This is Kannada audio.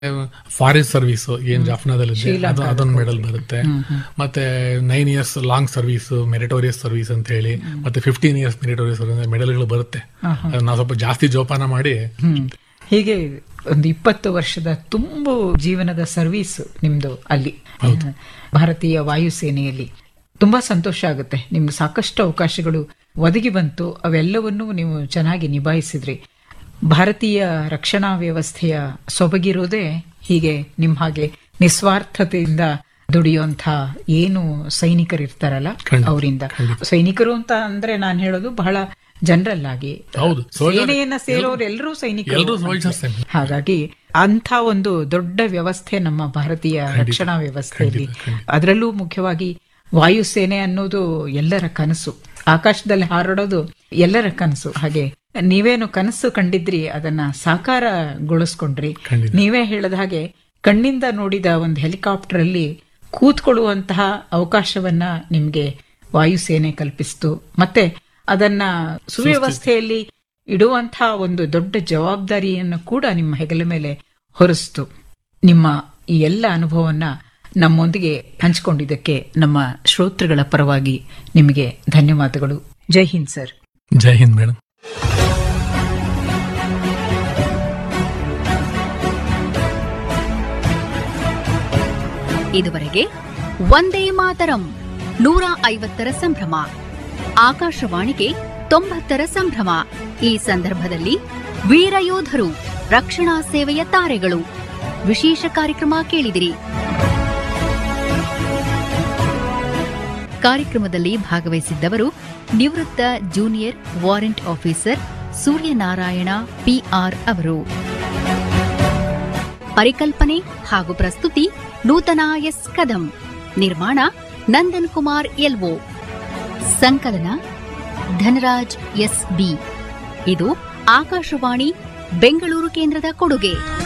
ಫಾರೆಸ್ಟ್ ಸರ್ವಿಸ್ ಏನ್ ಜಾಫ್ನಾದಲ್ಲಿ ಶ್ರೀಲಂಕಾ ಅದು ಅದೊಂದು ಮೆಡಲ್ ಬರುತ್ತೆ ಮತ್ತೆ nine years long service meritorious service ಅಂತ ಹೇಳಿ ಮತ್ತೆ ಫಿಫ್ಟೀನ್ ಇಯರ್ಸ್ ಮೆರಿಟೋರಿಯಸ್ ಮೆಡಲ್ಗಳು ಬರುತ್ತೆ ಅದನ್ನ ನಾವು ಸ್ವಲ್ಪ ಜಾಸ್ತಿ ಜೋಪಾನ ಮಾಡಿ ಹ್ಮ್. ಹೀಗೆ ಒಂದು ಇಪ್ಪತ್ತು ವರ್ಷದ ತುಂಬು ಜೀವನದ ಸರ್ವಿಸ್ ನಿಮ್ದು ಅಲ್ಲಿ ಭಾರತೀಯ ವಾಯುಸೇನೆಯಲ್ಲಿ ತುಂಬಾ ಸಂತೋಷ ಆಗುತ್ತೆ ನಿಮ್ಗೆ ಸಾಕಷ್ಟು ಅವಕಾಶಗಳು ಒದಗಿ ಬಂತು ಅವೆಲ್ಲವನ್ನೂ ನೀವು ಚೆನ್ನಾಗಿ ನಿಭಾಯಿಸಿದ್ರಿ ಭಾರತೀಯ ರಕ್ಷಣಾ ವ್ಯವಸ್ಥೆಯ ಸೊಬಗಿರೋದೇ ಹೀಗೆ ನಿಮ್ ಹಾಗೆ ನಿಸ್ವಾರ್ಥತೆಯಿಂದ ದುಡಿಯುವಂತ ಏನು ಸೈನಿಕರಿರ್ತಾರಲ್ಲ ಖಂಡಿತ, ಅವರಿಂದ ಸೈನಿಕರು ಅಂತ ಅಂದ್ರೆ ನಾನು ಹೇಳೋದು ಬಹಳ ಜನರಲ್ ಆಗಿ ಹೌದು soldier- ಸೇನೆಯನ್ನ ಸೇರೋರು ಎಲ್ಲರೂ ಸೈನಿಕರು ಎಲ್ರೂ soldiers ಏ. ಹಾಗಾಗಿ ಅಂತ ಒಂದು ದೊಡ್ಡ ವ್ಯವಸ್ಥೆ ನಮ್ಮ ಭಾರತೀಯ ರಕ್ಷಣಾ ವ್ಯವಸ್ಥೆಯಲ್ಲಿ ಅದರಲ್ಲೂ ಮುಖ್ಯವಾಗಿ ವಾಯುಸೇನೆ ಅನ್ನೋದು ಎಲ್ಲರ ಕನಸು ಆಕಾಶದಲ್ಲಿ ಹಾರಾಡೋದು ಎಲ್ಲರ ಕನಸು ಹಾಗೆ ನೀವೇನು ಕನಸು ಕಂಡಿದ್ರಿ ಅದನ್ನ ಸಾಕಾರಗೊಳಿಸ್ಕೊಂಡ್ರಿ ಖಂಡಿತ. ನೀವೇ ಹೇಳದ ಹಾಗೆ ಕಣ್ಣಿಂದ ನೋಡಿದ ಒಂದು ಹೆಲಿಕಾಪ್ಟರ್ ಅಲ್ಲಿ ಕೂತ್ಕೊಳ್ಳುವಂತಹ ಅವಕಾಶವನ್ನ ನಿಮ್ಗೆ ವಾಯುಸೇನೆ ಕಲ್ಪಿಸಿತು ಮತ್ತೆ ಅದನ್ನ ಸುವ್ಯವಸ್ಥೆಯಲ್ಲಿ ಇಡುವಂತಹ ಒಂದು ದೊಡ್ಡ ಜವಾಬ್ದಾರಿಯನ್ನು ಕೂಡ ನಿಮ್ಮ ಹೆಗಲ ಮೇಲೆ ಹೊರಿಸ್ತು ನಿಮ್ಮ ಈ ಎಲ್ಲ ಅನುಭವವನ್ನ ನಮ್ಮೊಂದಿಗೆ ಹಂಚಿಕೊಂಡಿದ್ದಕ್ಕೆ ನಮ್ಮ ಶ್ರೋತೃಗಳ ಪರವಾಗಿ ನಿಮಗೆ ಧನ್ಯವಾದಗಳು ಜೈ ಹಿಂದ್ ಸರ್ ಜೈ ಹಿಂದ್ ಮೇಡಮ್ ಇದುವರೆಗೆ ಒಂದೇ ಮಾತರಂ ನೂರ ಐವತ್ತರ ಸಂಭ್ರಮ ಆಕಾಶವಾಣಿಗೆ ತೊಂಬತ್ತರ ಸಂಭ್ರಮ ಈ ಸಂದರ್ಭದಲ್ಲಿ ವೀರಯೋಧರು ರಕ್ಷಣಾ ಸೇವೆಯ ತಾರೆಗಳು ವಿಶೇಷ ಕಾರ್ಯಕ್ರಮ ಕೇಳಿದಿರಿ ಕಾರ್ಯಕ್ರಮದಲ್ಲಿ ಭಾಗವಹಿಸಿದ್ದವರು ನಿವೃತ್ತ junior warrant officer Suryanarayana PR ಅವರು ಪರಿಕಲ್ಪನೆ ಹಾಗೂ ಪ್ರಸ್ತುತಿ ನೂತನ ಎಸ್ ಕದಂ ನಿರ್ಮಾಣ ನಂದನ್ ಕುಮಾರ್ ಎಲ್ಒ ಸಂಕಲನ ಧನರಾಜ್ ಎಸ್ ಬಿ ಇದು ಆಕಾಶವಾಣಿ ಬೆಂಗಳೂರು ಕೇಂದ್ರದ ಕೊಡುಗೆ